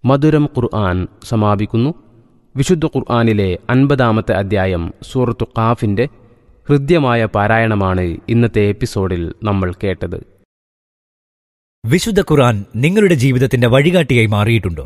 മധുരം ഖുർആൻ സമാപിക്കുന്നു വിശുദ്ധ ഖുർആനിലെ അൻപതാമത്തെ അധ്യായം സൂറത്തു ഖാഫിന്റെ ഹൃദ്യമായ പാരായണമാണ് ഇന്നത്തെ എപ്പിസോഡിൽ നമ്മൾ കേട്ടത് വിശുദ്ധ ഖുർആൻ നിങ്ങളുടെ ജീവിതത്തിന്റെ വഴികാട്ടിയായി മാറിയിട്ടുണ്ടോ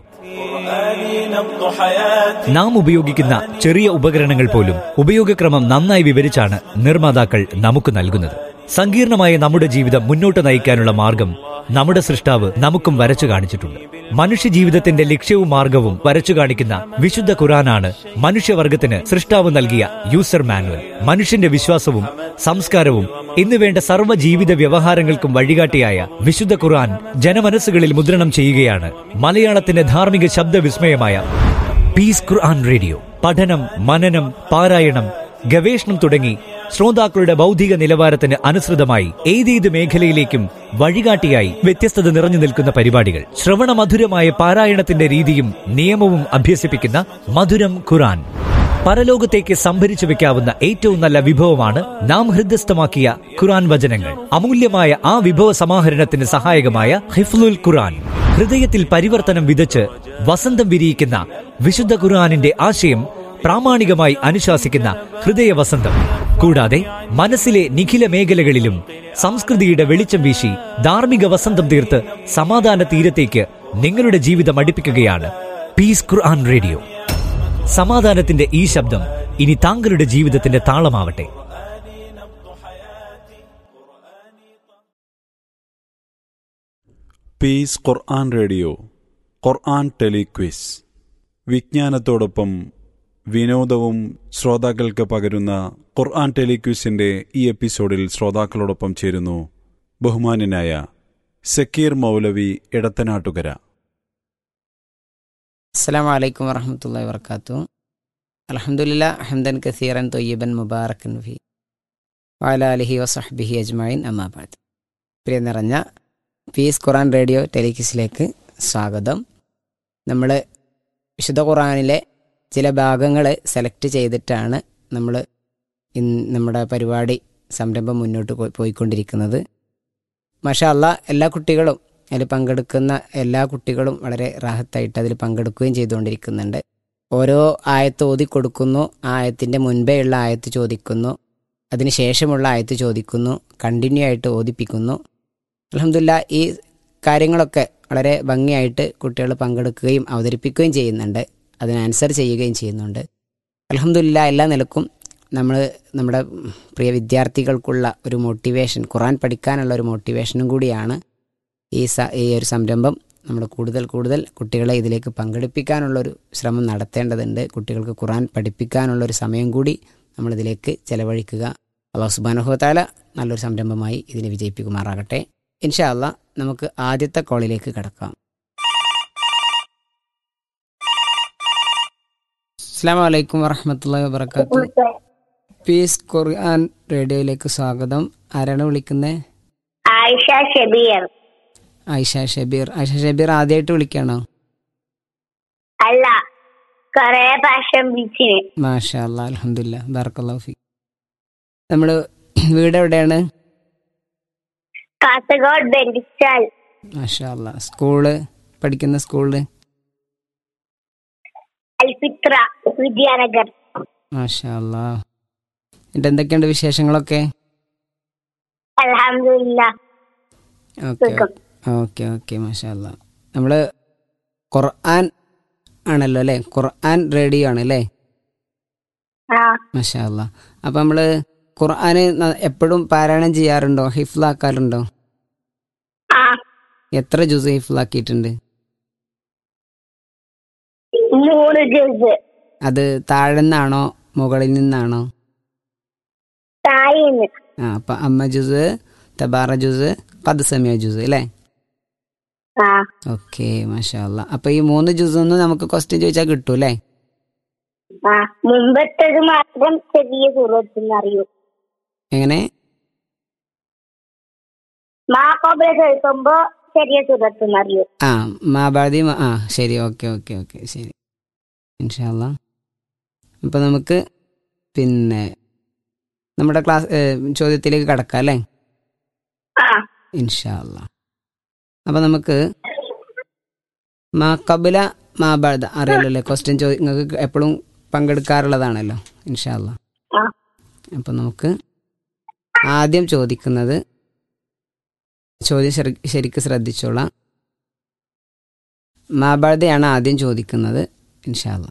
നാം ഉപയോഗിക്കുന്ന ചെറിയ ഉപകരണങ്ങൾ പോലും ഉപയോഗക്രമം നന്നായി വിവരിച്ചാണ് നിർമ്മാതാക്കൾ നമുക്ക് നൽകുന്നത് സങ്കീർണമായ നമ്മുടെ ജീവിതം മുന്നോട്ട് നയിക്കാനുള്ള മാർഗം നമ്മുടെ സൃഷ്ടാവ് നമുക്കും വരച്ചു കാണിച്ചിട്ടുണ്ട് മനുഷ്യ ജീവിതത്തിന്റെ ലക്ഷ്യവും മാർഗവും വരച്ചു കാണിക്കുന്ന വിശുദ്ധ ഖുറാനാണ് മനുഷ്യവർഗത്തിന് സൃഷ്ടാവ് നൽകിയ യൂസർ മാനുവൽ മനുഷ്യന്റെ വിശ്വാസവും സംസ്കാരവും എന്നുവേണ്ട സർവ്വ ജീവിത വ്യവഹാരങ്ങൾക്കും വഴികാട്ടിയായ വിശുദ്ധ ഖുർആൻ ജനമനസ്സുകളിൽ മുദ്രണം ചെയ്യുകയാണ് മലയാളത്തിന്റെ ധാർമ്മിക ശബ്ദവിസ്മയമായ പീസ് ഖുർആൻ റേഡിയോ പഠനം മനനം പാരായണം ഗവേഷണം തുടങ്ങി ശ്രോതാക്കളുടെ ബൗദ്ധിക നിലവാരത്തിന് അനുസൃതമായി ഏതേത് മേഖലയിലേക്കും വഴികാട്ടിയായി വ്യത്യസ്തത നിറഞ്ഞു നിൽക്കുന്ന പരിപാടികൾ ശ്രവണമധുരമായ പാരായണത്തിന്റെ രീതിയും നിയമവും അഭ്യസിപ്പിക്കുന്ന മധുരം ഖുറാൻ പരലോകത്തേക്ക് സംഭരിച്ചു വെക്കാവുന്ന ഏറ്റവും നല്ല വിഭവമാണ് നാം ഹൃദയസ്ഥമാക്കിയ ഖുറാൻ വചനങ്ങൾ അമൂല്യമായ ആ വിഭവ സമാഹരണത്തിന് സഹായകമായ ഹിഫ്ലുൽ ഖുറാൻ ഹൃദയത്തിൽ പരിവർത്തനം വിതച്ച് വസന്തം വിരിയിക്കുന്ന വിശുദ്ധ ഖുർആാനിന്റെ ആശയം പ്രാമാണികമായി അനുശാസിക്കുന്ന ഹൃദയ വസന്തം കൂടാതെ മനസ്സിലെ നിഖില മേഖലകളിലും സംസ്കൃതിയുടെ വെളിച്ചം വീശി ധാർമ്മിക വസന്തം തീർത്ത് സമാധാന തീരത്തേക്ക് നിങ്ങളുടെ ജീവിതം അടുപ്പിക്കുകയാണ് പീസ് ഖുർആൻ റേഡിയോ സമാധാനത്തിന്റെ ഈ ശബ്ദം ഇനി താങ്കളുടെ ജീവിതത്തിന്റെ താളമാവട്ടെ peace Quran radio Quran telequiz വിജ്ഞാനത്തോടൊപ്പം വിനോദവും ശ്രോതാക്കൾക്ക് പകരുന്ന ഖുർആൻ ടെലിക്വിസിന്റെ ഈ എപ്പിസോഡിൽ ശ്രോതാക്കളോടൊപ്പം ചേരുന്നു ബഹുമാന്യനായ സക്കീർ മൗലവി ഇടത്തനാട്ടുകര അസ്സാം വലൈക്കും വറഹമത്തല്ലാ വർക്കാത്തു അലഹമുല്ല ഹംദൻ കസീറൻ തൊയ്യബൻ മുബാറക്കൻ ഫി വാല അലഹി വസഹബിഹി അജ്മായിൻ അമ്മാബാദ് പ്രിയ നിറഞ്ഞ പീസ് ഖുറാൻ റേഡിയോ ടെലിക്കിസിലേക്ക് സ്വാഗതം നമ്മൾ വിശുദ്ധ ഖുറാനിലെ ചില ഭാഗങ്ങൾ സെലക്ട് ചെയ്തിട്ടാണ് നമ്മൾ ഇന്ന് നമ്മുടെ പരിപാടി സംരംഭം മുന്നോട്ട് പോയി പോയിക്കൊണ്ടിരിക്കുന്നത് മഷാ അല്ല എല്ലാ കുട്ടികളും അതിൽ പങ്കെടുക്കുന്ന എല്ലാ കുട്ടികളും വളരെ റാഹത്തായിട്ട് അതിൽ പങ്കെടുക്കുകയും ചെയ്തുകൊണ്ടിരിക്കുന്നുണ്ട് ഓരോ ആയത്ത് ഓതി കൊടുക്കുന്നു ആ ആയത്തിൻ്റെ മുൻപേ ഉള്ള ആയത്ത് ചോദിക്കുന്നു അതിന് ശേഷമുള്ള ആയത്ത് ചോദിക്കുന്നു കണ്ടിന്യൂ ആയിട്ട് ഓദിപ്പിക്കുന്നു അലഹമില്ല ഈ കാര്യങ്ങളൊക്കെ വളരെ ഭംഗിയായിട്ട് കുട്ടികൾ പങ്കെടുക്കുകയും അവതരിപ്പിക്കുകയും ചെയ്യുന്നുണ്ട് അതിന് ആൻസർ ചെയ്യുകയും ചെയ്യുന്നുണ്ട് അലഹമില്ല എല്ലാ നിലക്കും നമ്മൾ നമ്മുടെ പ്രിയ വിദ്യാർത്ഥികൾക്കുള്ള ഒരു മോട്ടിവേഷൻ ഖുറാൻ പഠിക്കാനുള്ള ഒരു മോട്ടിവേഷനും കൂടിയാണ് ഈ സ ഈ ഒരു സംരംഭം നമ്മൾ കൂടുതൽ കൂടുതൽ കുട്ടികളെ ഇതിലേക്ക് പങ്കെടുപ്പിക്കാനുള്ളൊരു ശ്രമം നടത്തേണ്ടതുണ്ട് കുട്ടികൾക്ക് ഖുറാൻ പഠിപ്പിക്കാനുള്ളൊരു സമയം കൂടി നമ്മളിതിലേക്ക് ചെലവഴിക്കുക അള്ളാഹു സുബാനുഹത്താല നല്ലൊരു സംരംഭമായി ഇതിനെ വിജയിപ്പിക്കുമാറാകട്ടെ ഇൻഷാ അല്ലാ നമുക്ക് ആദ്യത്തെ കോളിലേക്ക് കിടക്കാം അസ്സാം വലൈക്കും വറഹമത്തല്ലാ വാബർക്കാത്തു പീസ് ഖുർആൻ റേഡിയോയിലേക്ക് സ്വാഗതം ആരാണ് വിളിക്കുന്നത് ആയിഷ ഷബീർ ആയിഷ ഷബീർ ആയിഷ ഷബീർ ആദ്യമായിട്ട് വിളിക്കുകയാണോ അല്ല കൊറേ പ്രാവശ്യം വിളിച്ചിന് മാഷാ അല്ലാ അലഹമില്ല ബാർക്കല്ലാഫി നമ്മൾ വീട് എവിടെയാണ് കാസർഗോഡ് ബെൻഡിച്ചാൽ മാഷാ അല്ലാ സ്കൂള് പഠിക്കുന്ന സ്കൂളില് അൽഫിത്ര വിദ്യാനഗർ മാഷാ അല്ലാ എന്നിട്ട് എന്തൊക്കെയുണ്ട് വിശേഷങ്ങളൊക്കെ അലഹമില്ല ഓക്കെ സുഖം. ഓക്കെ ഓക്കെ മാഷാ അല്ലാ നമ്മൾ ഖുർആൻ ആണല്ലോ അല്ലേ ഖുർആൻ റേഡിയോ ആണ് അല്ലേ ആ മാഷാ അല്ലാ അപ്പം നമ്മൾ ഖുർആൻ എപ്പോഴും പാരായണം ചെയ്യാറുണ്ടോ ഹിഫ്ലാക്കാറുണ്ടോ ആ എത്ര ജ്യൂസ് ഹിഫ്ലാക്കിയിട്ടുണ്ട് മൂന്ന് ജ്യൂസ് അത് താഴെ നിന്നാണോ മുകളിൽ നിന്നാണോ തായിന്ന് ആ അപ്പം അമ്മ ജ്യൂസ് തബാറ ജ്യൂസ് കദസമിയ ജ്യൂസ് അല്ലേ ആ ഓക്കെ മാഷാ അല്ലാ അപ്പം ഈ മൂന്ന് ജ്യൂസ് ഒന്നും നമുക്ക് ക്വസ്റ്റ്യൻ ചോദിച്ചാൽ കിട്ടും അല്ലേ ആ മുമ്പത്തേത് മാത്രം ചെറിയ സൂറത്തിൽ അറിയൂ എങ്ങനെ മാ കോബിള കേൾക്കുമ്പോ ചെറിയ സൂറത്തിൽ അറിയൂ ആ മാബാദി മ- ആ ശരി ഓക്കെ ഓക്കെ ഓക്കെ ശരി ഇൻഷാല്ല അപ്പം നമുക്ക് പിന്നെ നമ്മുടെ ക്ലാസ് ഏ, ചോദ്യത്തിലേക്ക് കടക്കാം അല്ലേ ആ ഇൻഷാല്ല അപ്പം നമുക്ക് മാ കബില മാബാദ അറിയാലോ അല്ലേ ക്വസ്റ്റ്യൻ ചോ നിങ്ങൾക്ക് എപ്പോഴും പങ്കെടുക്കാറുള്ളതാണല്ലോ ഇൻഷാല്ല ആ അപ്പം നമുക്ക് ആദ്യം ചോദിക്കുന്നത് ചോദ്യം ശരി- ശരിക്ക് ശ്രദ്ധിച്ചോളാം മാബാദയാണ് ആദ്യം ചോദിക്കുന്നത് ഇൻഷാല്ല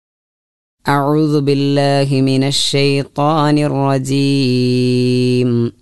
أعوذ بالله من الشيطان الرجيم